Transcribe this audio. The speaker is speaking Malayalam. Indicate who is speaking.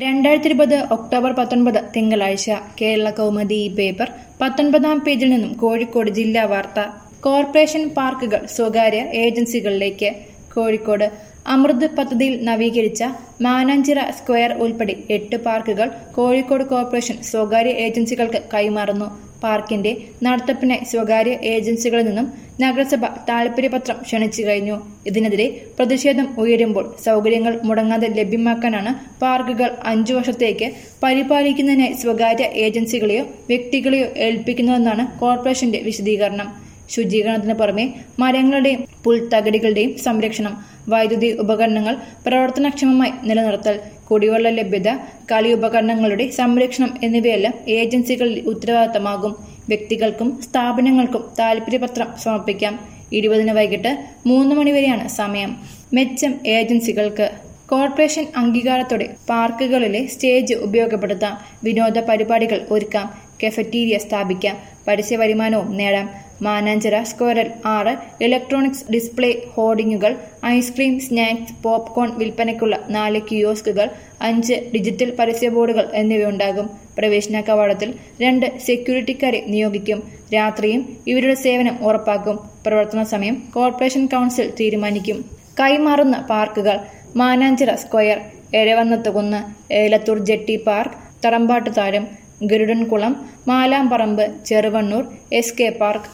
Speaker 1: രണ്ടായിരത്തി ഇരുപത് ഒക്ടോബർ പത്തൊൻപത് തിങ്കളാഴ്ച കേരള കൗമുദി ഈ പേപ്പർ പത്തൊൻപതാം പേജിൽ നിന്നും കോഴിക്കോട് ജില്ലാ വാർത്ത കോർപ്പറേഷൻ പാർക്കുകൾ സ്വകാര്യ ഏജൻസികളിലേക്ക് കോഴിക്കോട് അമൃത് പദ്ധതിയിൽ നവീകരിച്ച മാനാഞ്ചിറ സ്ക്വയർ ഉൾപ്പെടെ എട്ട് പാർക്കുകൾ കോഴിക്കോട് കോർപ്പറേഷൻ സ്വകാര്യ ഏജൻസികൾക്ക് കൈമാറുന്നു പാർക്കിന്റെ നടത്തിപ്പിനായി സ്വകാര്യ ഏജൻസികളിൽ നിന്നും നഗരസഭ താൽപര്യപത്രം ക്ഷണിച്ചു കഴിഞ്ഞു ഇതിനെതിരെ പ്രതിഷേധം ഉയരുമ്പോൾ സൗകര്യങ്ങൾ മുടങ്ങാതെ ലഭ്യമാക്കാനാണ് പാർക്കുകൾ അഞ്ചു വർഷത്തേക്ക് പരിപാലിക്കുന്നതിനായി സ്വകാര്യ ഏജൻസികളെയോ വ്യക്തികളെയോ ഏൽപ്പിക്കുന്നതെന്നാണ് കോർപ്പറേഷന്റെ വിശദീകരണം ശുചീകരണത്തിന് പുറമെ മരങ്ങളുടെയും പുൽത്തകടികളുടെയും സംരക്ഷണം വൈദ്യുതി ഉപകരണങ്ങൾ പ്രവർത്തനക്ഷമമായി നിലനിർത്തൽ കുടിവെള്ള ലഭ്യത കളി ഉപകരണങ്ങളുടെ സംരക്ഷണം എന്നിവയെല്ലാം ഏജൻസികളുടെ ഉത്തരവാദിത്തമാകും വ്യക്തികൾക്കും സ്ഥാപനങ്ങൾക്കും താൽപര്യപത്രം സമർപ്പിക്കാം ഇരുപതിന് വൈകിട്ട് മൂന്ന് മണിവരെയാണ് സമയം മെച്ചം ഏജൻസികൾക്ക് കോർപ്പറേഷൻ അംഗീകാരത്തോടെ പാർക്കുകളിലെ സ്റ്റേജ് ഉപയോഗപ്പെടുത്താം വിനോദ പരിപാടികൾ ഒരുക്കാം കെഫറ്റീരിയ സ്ഥാപിക്കാം പരസ്യ വരുമാനവും നേടാം മാനാഞ്ചിറ സ്ക്വയറിൽ ആറ് ഇലക്ട്രോണിക്സ് ഡിസ്പ്ലേ ഹോർഡിങ്ങുകൾ ഐസ്ക്രീം സ്നാക്സ് പോപ്കോൺ വിൽപ്പനയ്ക്കുള്ള നാല് കിയോസ്കുകൾ അഞ്ച് ഡിജിറ്റൽ പരസ്യ ബോർഡുകൾ എന്നിവയുണ്ടാകും പ്രവേശന കവാടത്തിൽ രണ്ട് സെക്യൂരിറ്റിക്കാരെ നിയോഗിക്കും രാത്രിയും ഇവരുടെ സേവനം ഉറപ്പാക്കും പ്രവർത്തന സമയം കോർപ്പറേഷൻ കൗൺസിൽ തീരുമാനിക്കും കൈമാറുന്ന പാർക്കുകൾ Mananchira square Eravannathukunnu Elathur jetty park Tharambattutharam Garudankulam Malamparamba Cheruvannur S K park